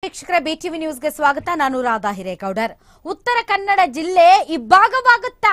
ವೀಕ್ಷಕರ ಬಿಟಿವಿ ನ್ಯೂಸ್ಗೆ ಸ್ವಾಗತ ನಾನು ರಾಧಾ ಹಿರೇಗೌಡರ್ ಉತ್ತರ ಕನ್ನಡ ಜಿಲ್ಲೆ ಇಬ್ಬಾಗವಾಗುತ್ತಾ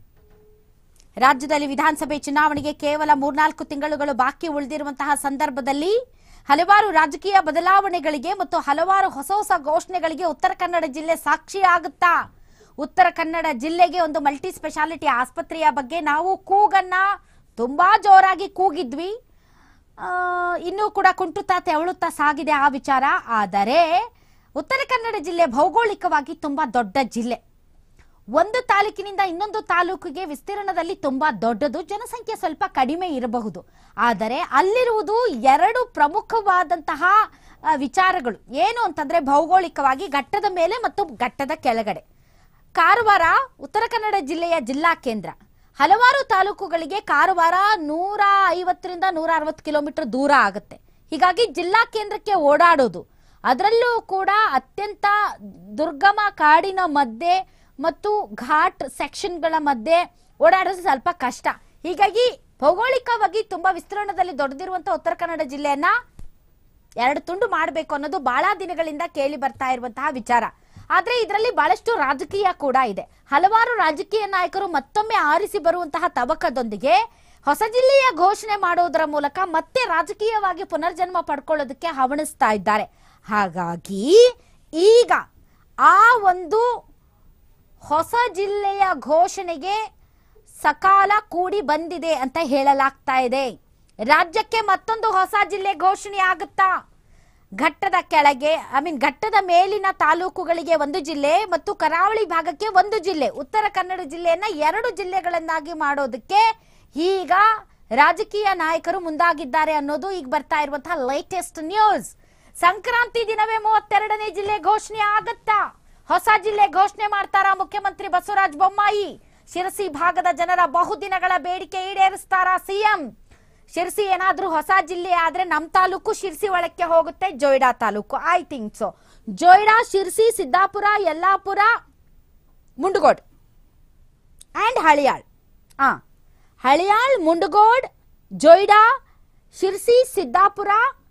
ರಾಜ್ಯದಲ್ಲಿ ವಿಧಾನಸಭೆ ಚುನಾವಣೆಗೆ ಕೇವಲ ಮೂರ್ನಾಲ್ಕು ತಿಂಗಳುಗಳು ಬಾಕಿ ಉಳಿದಿರುವಂತಹ ಸಂದರ್ಭದಲ್ಲಿ ಹಲವಾರು ರಾಜಕೀಯ ಬದಲಾವಣೆಗಳಿಗೆ ಮತ್ತು ಹಲವಾರು ಹೊಸ ಹೊಸ ಘೋಷಣೆಗಳಿಗೆ ಉತ್ತರ ಕನ್ನಡ ಜಿಲ್ಲೆ ಸಾಕ್ಷಿಯಾಗುತ್ತಾ ಉತ್ತರ ಕನ್ನಡ ಜಿಲ್ಲೆಗೆ ಒಂದು ಮಲ್ಟಿ ಸ್ಪೆಷಾಲಿಟಿ ಆಸ್ಪತ್ರೆಯ ಬಗ್ಗೆ ನಾವು ಕೂಗನ್ನ ತುಂಬಾ ಜೋರಾಗಿ ಕೂಗಿದ್ವಿ ಆ, ಇನ್ನೂ ಕೂಡ ಕುಂಟುತ್ತಾ ತೆವಳುತ್ತಾ ಸಾಗಿದೆ ಆ ವಿಚಾರ ಆದರೆ ಉತ್ತರ ಕನ್ನಡ ಜಿಲ್ಲೆ ಭೌಗೋಳಿಕವಾಗಿ ತುಂಬಾ ದೊಡ್ಡ ಜಿಲ್ಲೆ ಒಂದು ತಾಲೂಕಿನಿಂದ ಇನ್ನೊಂದು ತಾಲೂಕಿಗೆ ವಿಸ್ತೀರ್ಣದಲ್ಲಿ ತುಂಬಾ ದೊಡ್ಡದು ಜನಸಂಖ್ಯೆ ಸ್ವಲ್ಪ ಕಡಿಮೆ ಇರಬಹುದು ಆದರೆ ಅಲ್ಲಿರುವುದು ಎರಡು ಪ್ರಮುಖವಾದಂತಹ ಆ, ವಿಚಾರಗಳು ಏನು ಅಂತಂದ್ರೆ ಭೌಗೋಳಿಕವಾಗಿ ಘಟ್ಟದ ಮೇಲೆ ಮತ್ತು ಘಟ್ಟದ ಕೆಳಗಡೆ ಕಾರವಾರ ಉತ್ತರ ಕನ್ನಡ ಜಿಲ್ಲೆಯ ಜಿಲ್ಲಾ ಕೇಂದ್ರ ಹಲವಾರು ತಾಲೂಕುಗಳಿಗೆ ಕಾರವಾರ ನೂರ ಐವತ್ತರಿಂದ ನೂರ ಅರವತ್ತು ಕಿಲೋಮೀಟರ್ ದೂರ ಆಗುತ್ತೆ ಹೀಗಾಗಿ ಜಿಲ್ಲಾ ಕೇಂದ್ರಕ್ಕೆ ಓಡಾಡೋದು ಅದರಲ್ಲೂ ಕೂಡ ಅತ್ಯಂತ ದುರ್ಗಮ ಕಾಡಿನ ಮಧ್ಯೆ ಮತ್ತು ಘಾಟ್ ಸೆಕ್ಷನ್ಗಳ ಮಧ್ಯೆ ಓಡಾಡೋದು ಸ್ವಲ್ಪ ಕಷ್ಟ ಹೀಗಾಗಿ ಭೌಗೋಳಿಕವಾಗಿ ತುಂಬಾ ವಿಸ್ತೀರ್ಣದಲ್ಲಿ ದೊಡ್ಡದಿರುವಂತ ಉತ್ತರ ಕನ್ನಡ ಜಿಲ್ಲೆಯನ್ನ ಎರಡು ತುಂಡು ಮಾಡಬೇಕು ಅನ್ನೋದು ಬಹಳ ದಿನಗಳಿಂದ ಕೇಳಿ ಬರ್ತಾ ಇರುವಂತಹ ವಿಚಾರ ಆದ್ರೆ ಇದರಲ್ಲಿ ಬಹಳಷ್ಟು ರಾಜಕೀಯ ಕೂಡ ಇದೆ ಹಲವಾರು ರಾಜಕೀಯ ನಾಯಕರು ಮತ್ತೊಮ್ಮೆ ಆರಿಸಿ ಬರುವಂತಹ ತವಕದೊಂದಿಗೆ ಹೊಸ ಜಿಲ್ಲೆಯ ಘೋಷಣೆ ಮಾಡೋದರ ಮೂಲಕ ಮತ್ತೆ ರಾಜಕೀಯವಾಗಿ ಪುನರ್ಜನ್ಮ ಪಡ್ಕೊಳ್ಳೋದಕ್ಕೆ ಹವಣಿಸ್ತಾ ಇದ್ದಾರೆ ಹಾಗಾಗಿ ಈಗ ಆ ಒಂದು ಹೊಸ ಜಿಲ್ಲೆಯ ಘೋಷಣೆಗೆ ಸಕಾಲ ಕೂಡಿ ಬಂದಿದೆ ಅಂತ ಹೇಳಲಾಗ್ತಾ ಇದೆ ರಾಜ್ಯಕ್ಕೆ ಮತ್ತೊಂದು ಹೊಸ ಜಿಲ್ಲೆ ಘೋಷಣೆ ಆಗುತ್ತಾ ಘಟ್ಟದ ಕೆಳಗೆ ಐ ಮೀನ್ ಘಟ್ಟದ ಮೇಲಿನ ತಾಲೂಕುಗಳಿಗೆ ಒಂದು ಜಿಲ್ಲೆ ಮತ್ತು ಕರಾವಳಿ ಭಾಗಕ್ಕೆ ಒಂದು ಜಿಲ್ಲೆ ಉತ್ತರ ಕನ್ನಡ ಜಿಲ್ಲೆಯನ್ನ ಎರಡು ಜಿಲ್ಲೆಗಳನ್ನಾಗಿ ಮಾಡೋದಕ್ಕೆ ಈಗ ರಾಜಕೀಯ ನಾಯಕರು ಮುಂದಾಗಿದ್ದಾರೆ ಅನ್ನೋದು ಈಗ ಬರ್ತಾ ಇರುವಂತಹ ಲೇಟೆಸ್ಟ್ ನ್ಯೂಸ್ ಸಂಕ್ರಾಂತಿ ದಿನವೇ ಮೂವತ್ತೆರಡನೇ ಜಿಲ್ಲೆ ಘೋಷಣೆ ಆಗತ್ತಾ ಹೊಸ ಜಿಲ್ಲೆ ಘೋಷಣೆ ಮಾಡ್ತಾರಾ ಮುಖ್ಯಮಂತ್ರಿ ಬಸವರಾಜ ಬೊಮ್ಮಾಯಿ ಶಿರಸಿ ಭಾಗದ ಜನರ ಬಹುದಿನಗಳ ಬೇಡಿಕೆ ಈಡೇರಿಸ್ತಾರಾ ಸಿಎಂ ಶಿರ್ಸಿ ಏನಾದ್ರೂ ಹೊಸ ಜಿಲ್ಲೆ ಆದ್ರೆ ನಮ್ ತಾಲೂಕು ಶಿರ್ಸಿ ಒಳಕ್ಕೆ ಹೋಗುತ್ತೆ Joida taluk I think so Joida Sirsi Siddapur Yellapur Mundgod and Haliyal ಆ ಹಳಿಯಾಳ್ ಮುಂಡಗೋಡ್ ಜೊಯ್ಡಾ ಶಿರ್ಸಿ ಸಿದ್ದಾಪುರ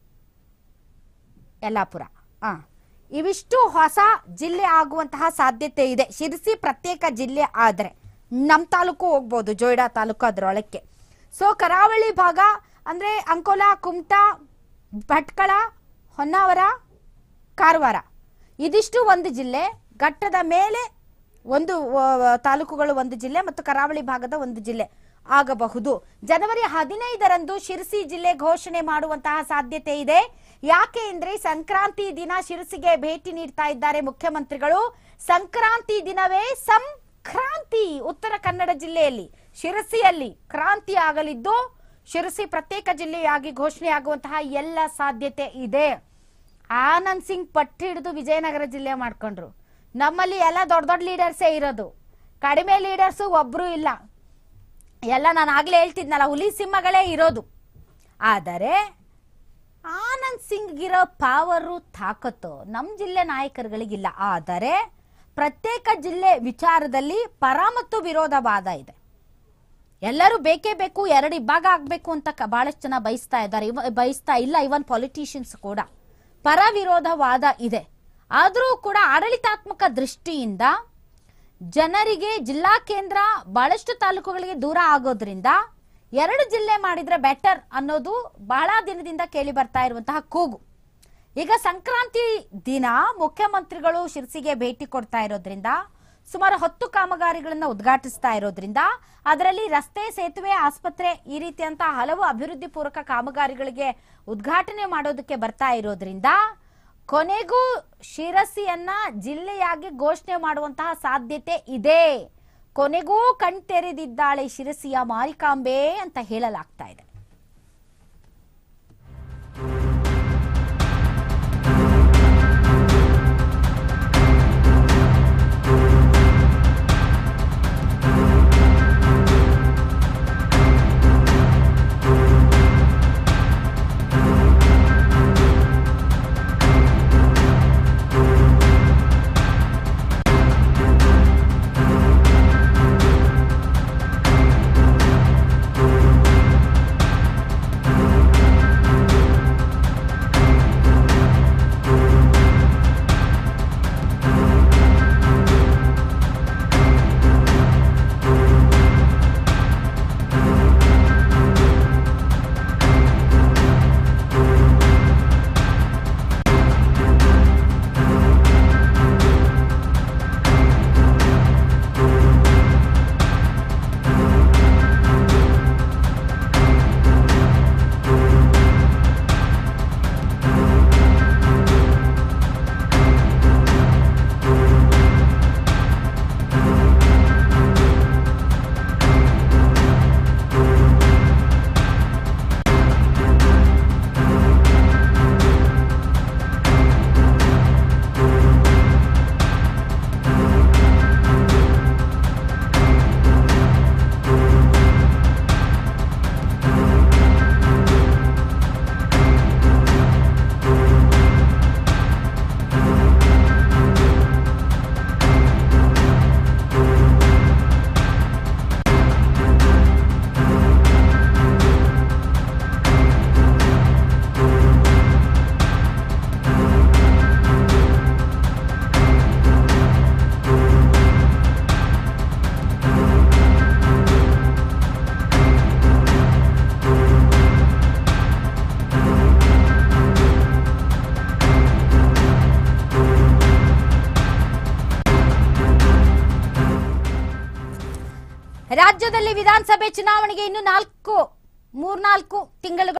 ಯಲ್ಲಾಪುರ ಆ ಇವಿಷ್ಟು ಹೊಸ ಜಿಲ್ಲೆ ಆಗುವಂತಹ ಸಾಧ್ಯತೆ ಇದೆ ಶಿರ್ಸಿ ಪ್ರತ್ಯೇಕ ಜಿಲ್ಲೆ ಆದ್ರೆ ನಮ್ ತಾಲೂಕು ಹೋಗ್ಬೋದು ಜೊಯ್ಡಾ ತಾಲೂಕು ಅದರೊಳಕ್ಕೆ ಸೊ ಕರಾವಳಿ ಭಾಗ ಅಂದ್ರೆ ಅಂಕೋಲಾ ಕುಮಟಾ ಭಟ್ಕಳ ಹೊನ್ನಾವರ ಕಾರವಾರ ಇದಿಷ್ಟು ಒಂದು ಜಿಲ್ಲೆ ಘಟ್ಟದ ಮೇಲೆ ಒಂದು ಆ, ತಾಲೂಕುಗಳು ಒಂದು ಜಿಲ್ಲೆ ಮತ್ತು ಕರಾವಳಿ ಭಾಗದ ಒಂದು ಜಿಲ್ಲೆ ಆಗಬಹುದು ಜನವರಿ ಹದಿನೈದರಂದು ಶಿರಸಿ ಜಿಲ್ಲೆ ಘೋಷಣೆ ಮಾಡುವಂತಹ ಸಾಧ್ಯತೆ ಇದೆ ಯಾಕೆ ಅಂದ್ರೆ ಸಂಕ್ರಾಂತಿ ದಿನ ಶಿರಸಿಗೆ ಭೇಟಿ ನೀಡ್ತಾ ಇದ್ದಾರೆ ಮುಖ್ಯಮಂತ್ರಿಗಳು ಸಂಕ್ರಾಂತಿ ದಿನವೇ ಸಂಕ್ರಾಂತಿ ಉತ್ತರ ಕನ್ನಡ ಜಿಲ್ಲೆಯಲ್ಲಿ ಶಿರಸಿಯಲ್ಲಿ ಕ್ರಾಂತಿ ಆಗಲಿದ್ದು ಶಿರಸಿ ಪ್ರತ್ಯೇಕ ಜಿಲ್ಲೆಯಾಗಿ ಘೋಷಣೆ ಆಗುವಂತಹ ಎಲ್ಲ ಸಾಧ್ಯತೆ ಇದೆ ಆನಂದ್ ಸಿಂಗ್ ಪಟ್ಟಿ ಹಿಡಿದು ವಿಜಯನಗರ ಜಿಲ್ಲೆ ಮಾಡ್ಕೊಂಡ್ರು ನಮ್ಮಲ್ಲಿ ಎಲ್ಲ ದೊಡ್ಡ ದೊಡ್ಡ ಲೀಡರ್ಸೇ ಇರೋದು ಕಡಿಮೆ ಲೀಡರ್ಸು ಒಬ್ರು ಇಲ್ಲ ಎಲ್ಲ ನಾನು ಆಗ್ಲೇ ಹೇಳ್ತಿದ್ನಲ್ಲ ಹುಲಿ ಸಿಂಹಗಳೇ ಇರೋದು ಆದರೆ ಆನಂದ್ ಸಿಂಗ್ಗಿರೋ ಪಾವರು ತಾಕತ್ತು ನಮ್ಮ ಜಿಲ್ಲೆ ನಾಯಕರುಗಳಿಗಿಲ್ಲ ಆದರೆ ಪ್ರತ್ಯೇಕ ಜಿಲ್ಲೆ ವಿಚಾರದಲ್ಲಿ ಪರ ಮತ್ತು ವಿರೋಧ ವಾದ ಇದೆ ಎಲ್ಲರೂ ಬೇಕೇ ಬೇಕು ಎರಡು ಇಬ್ಬಾಗ ಆಗ್ಬೇಕು ಅಂತ ಕ- ಬಹಳಷ್ಟು ಜನ ಬಯಸ್ತಾ ಇದ್ದಾರೆ ಇವ ಬಯಸ್ತಾ ಇಲ್ಲ ಇವನ್ ಪೊಲಿಟಿಷಿಯನ್ಸ್ ಕೂಡ ಪರ ವಿರೋಧ ವಾದ ಇದೆ ಆದರೂ ಕೂಡ ಆಡಳಿತಾತ್ಮಕ ದೃಷ್ಟಿಯಿಂದ ಜನರಿಗೆ ಜಿಲ್ಲಾ ಕೇಂದ್ರ ಬಹಳಷ್ಟು ತಾಲೂಕುಗಳಿಗೆ ದೂರ ಆಗೋದ್ರಿಂದ ಎರಡು ಜಿಲ್ಲೆ ಮಾಡಿದ್ರೆ ಬೆಟರ್ ಅನ್ನೋದು ಬಹಳ ದಿನದಿಂದ ಕೇಳಿ ಬರ್ತಾ ಇರುವಂತಹ ಕೂಗು ಈಗ ಸಂಕ್ರಾಂತಿ ದಿನ ಮುಖ್ಯಮಂತ್ರಿಗಳು ಶಿರ್ಸಿಗೆ ಭೇಟಿ ಕೊಡ್ತಾ ಇರೋದ್ರಿಂದ ಸುಮಾರು ಹತ್ತು ಕಾಮಗಾರಿಗಳನ್ನ ಉದ್ಘಾಟಿಸ್ತಾ ಇರೋದ್ರಿಂದ ಅದರಲ್ಲಿ ರಸ್ತೆ ಸೇತುವೆ ಆಸ್ಪತ್ರೆ ಈ ರೀತಿಯಂತ ಹಲವು ಅಭಿವೃದ್ಧಿ ಪೂರಕ ಕಾಮಗಾರಿಗಳಿಗೆ ಉದ್ಘಾಟನೆ ಮಾಡೋದಕ್ಕೆ ಬರ್ತಾ ಇರೋದ್ರಿಂದ ಕೊನೆಗೂ ಶಿರಸಿಯನ್ನ ಜಿಲ್ಲೆಯಾಗಿ ಘೋಷಣೆ ಮಾಡುವಂತಹ ಸಾಧ್ಯತೆ ಇದೆ ಕೊನೆಗೂ ಕಣ್ತೆರೆದಿದ್ದಾಳೆ ಶಿರಸಿಯ ಮಾರಿಕಾಂಬೆ ಅಂತ ಹೇಳಲಾಗ್ತಾ ಇದೆ ರಾಜ್ಯದಲ್ಲಿ ವಿಧಾನಸಭೆ ಚುನಾವಣೆಗೆ ಇನ್ನು ನಾಲ್ಕು ಮೂರ್ನಾಲ್ಕು ತಿಂಗಳು